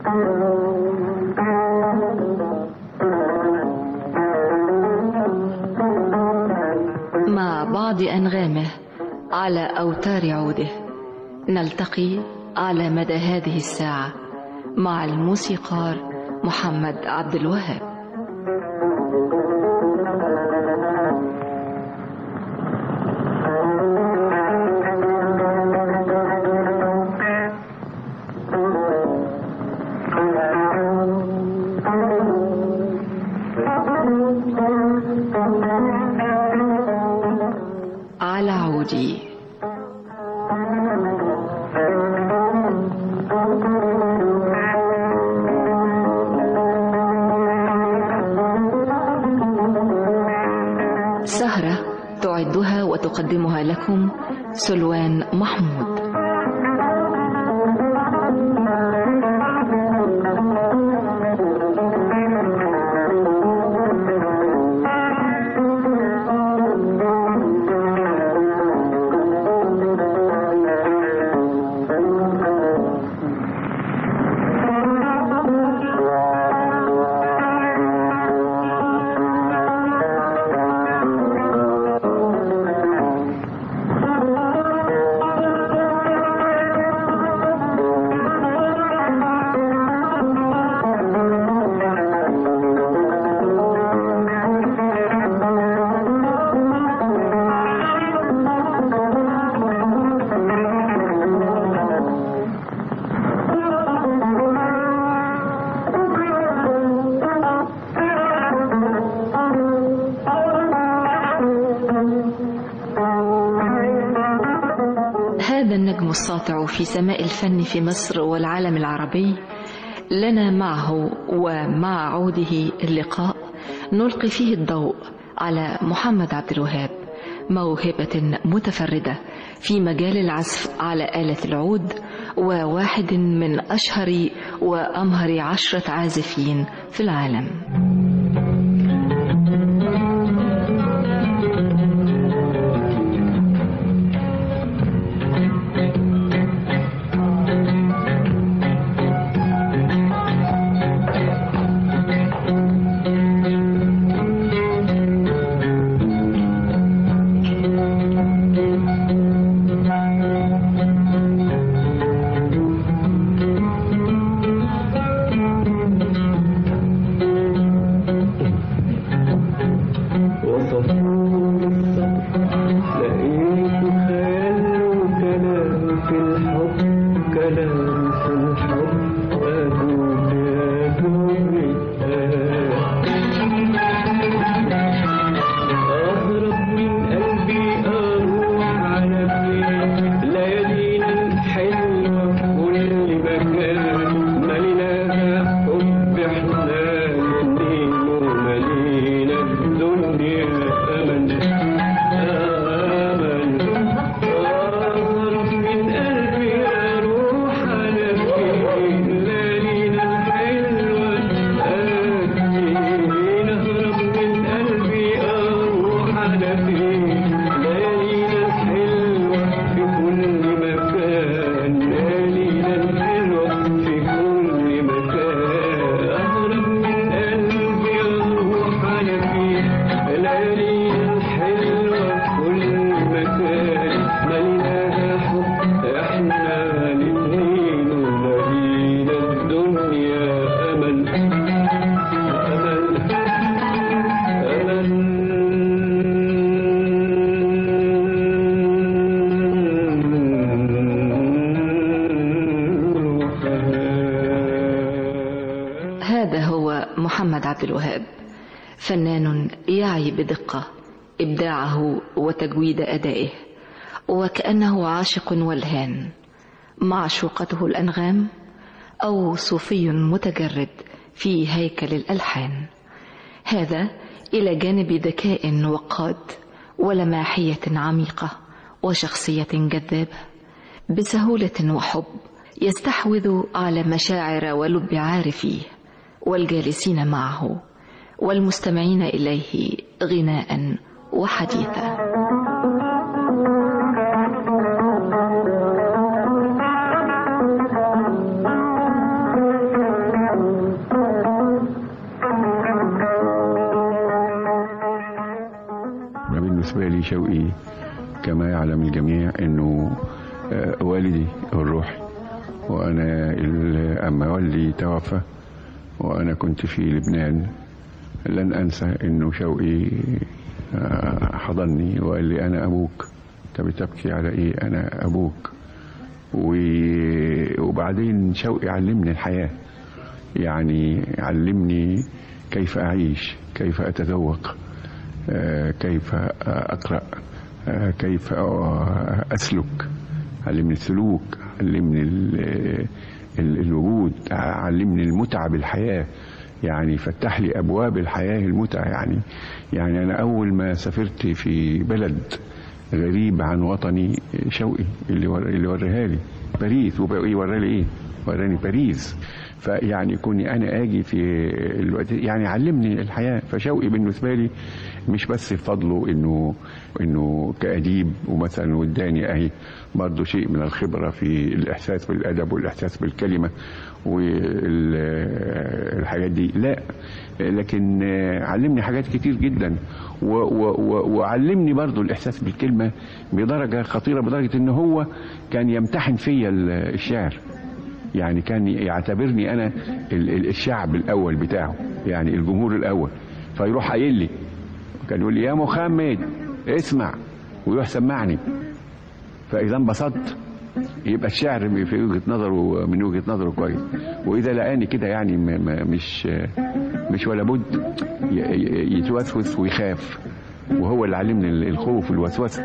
مع بعض أنغامه على أوتار عوده نلتقي على مدى هذه الساعة مع الموسيقار محمد عبد الوهاب على عودي سهرة تعدها وتقدمها لكم سلوان محمود هذا النجم الساطع في سماء الفن في مصر والعالم العربي لنا معه ومع عوده اللقاء نلقي فيه الضوء على محمد عبد الوهاب موهبة متفردة في مجال العزف على آلة العود وواحد من أشهر وأمهر عشرة عازفين في العالم هذا هو محمد عبد الوهاب فنان يعي بدقة إبداعه وتجويد أدائه وكأنه عاشق ولهان معشوقته الأنغام أو صوفي متجرد في هيكل الألحان هذا إلى جانب ذكاء وقاد ولماحية عميقة وشخصية جذابة بسهولة وحب يستحوذ على مشاعر ولب عارفيه والجالسين معه والمستمعين إليه غناء وحديثا شوقي كما يعلم الجميع انه آه، والدي الروحي وانا ال- اما والدي توفى وانا كنت في لبنان لن انسى انه شوقي آه، حضني وقال لي انا ابوك انت بتبكي على ايه انا ابوك و- وبعدين شوقي علمني الحياه يعني علمني كيف اعيش كيف اتذوق آه، كيف اقرا آه، كيف آه، اسلك علمني السلوك علمني ال- ال- الوجود علمني المتعه بالحياه يعني فتح لي ابواب الحياه المتعه يعني يعني انا اول ما سافرت في بلد غريب عن وطني شوقي اللي ور- اللي وريها لي باريس وورى لي ايه وراني باريس فيعني كوني انا اجي في الوقت يعني علمني الحياه فشوقي بالنسبه لي مش بس فضله انه انه كاديب ومثلا واداني اهي برضه شيء من الخبره في الاحساس بالادب والاحساس بالكلمه والحاجات دي لا لكن علمني حاجات كتير جدا و و و وعلمني برضه الاحساس بالكلمه بدرجه خطيره بدرجه ان هو كان يمتحن فيا الشعر يعني كان يعتبرني انا ال- ال- الشعب الاول بتاعه يعني الجمهور الاول فيروح قايل لي كان يقول لي يا محمد اسمع ويروح سمعني فاذا انبسطت يبقى الشعر في وجهه نظره من وجهه نظره كويس واذا لقاني كده يعني م- م- مش مش ولا بد ي- ي- يتوسوس ويخاف وهو اللي علمني ال- الخوف والوسوسه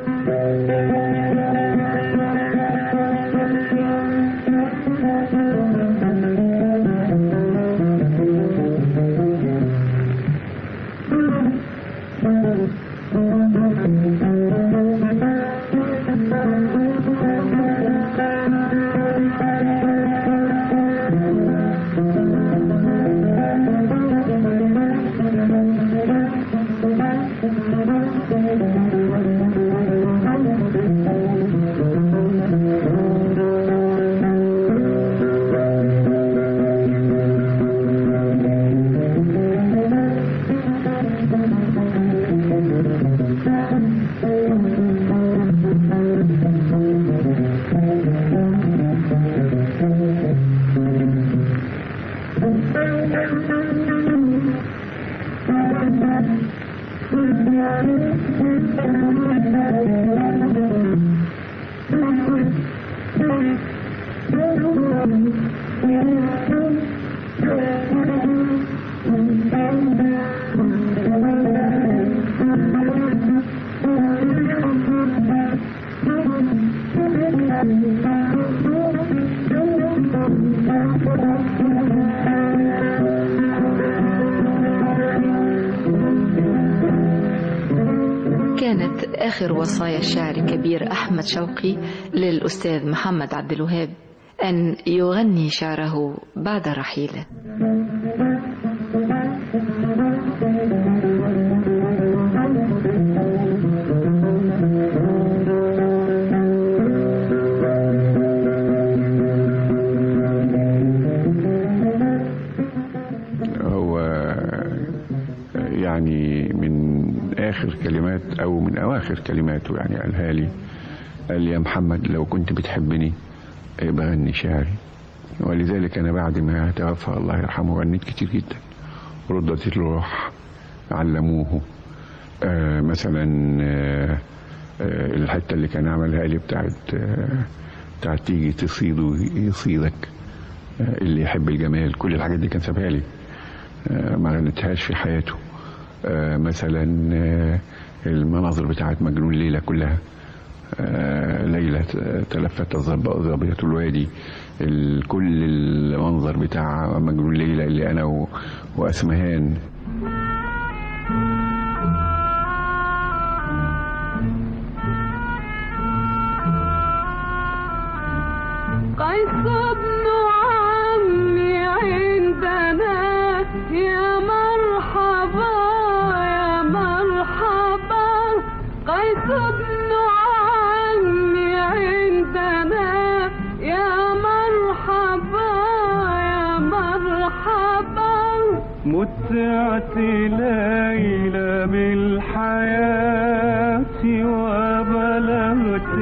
كانت آخر وصايا الشاعر الكبير أحمد شوقي للأستاذ محمد عبد الوهاب أن يغني شعره بعد رحيله هو يعني من آخر كلمات أو من أواخر كلماته يعني قالها لي قال لي يا محمد لو كنت بتحبني بغني شعري ولذلك أنا بعد ما توفى الله يرحمه غنيت كتير جدا ردت الروح علموه آه مثلا آه آه الحتة اللي كان عملها لي بتاعت آه بتاعت تيجي تصيد ويصيدك آه اللي يحب الجمال كل الحاجات دي كان سابها لي آه ما غنتهاش في حياته آه مثلا آه المناظر بتاعت مجنون ليلى كلها آه ليلى تلفت الظب- ظبية الوادي ال- كل المنظر بتاع مجنون ليلى اللي انا و- واسمهان قيس ابن عمي عندنا يا مرحبا يا مرحبا قيس ابن عمي عندنا يا مرحبا يا مرحبا متعت ليلى بالحياة وبلغت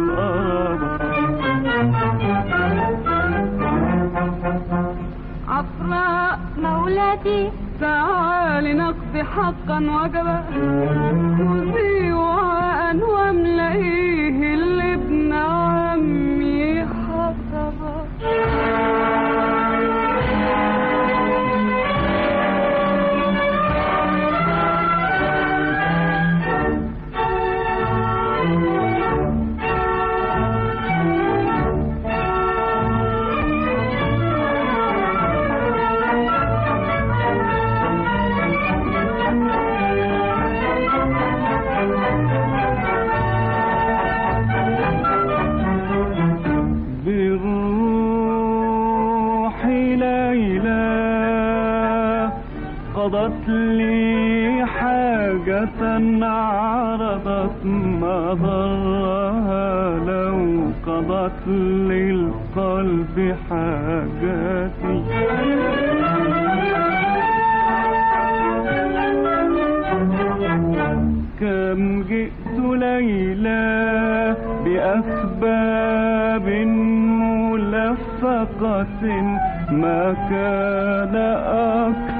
الأرض عفراء مولاتي تعالي نقضي حقا وجبا خذي وعاء واملئيه اللي ابن عمي حسبا بالروح ليلى قضت لي حاجة عرضت ما ضرها لو قضت للقلب حاجاتي كم جئت ليلى بأسباب ملفقة ما كان أكثر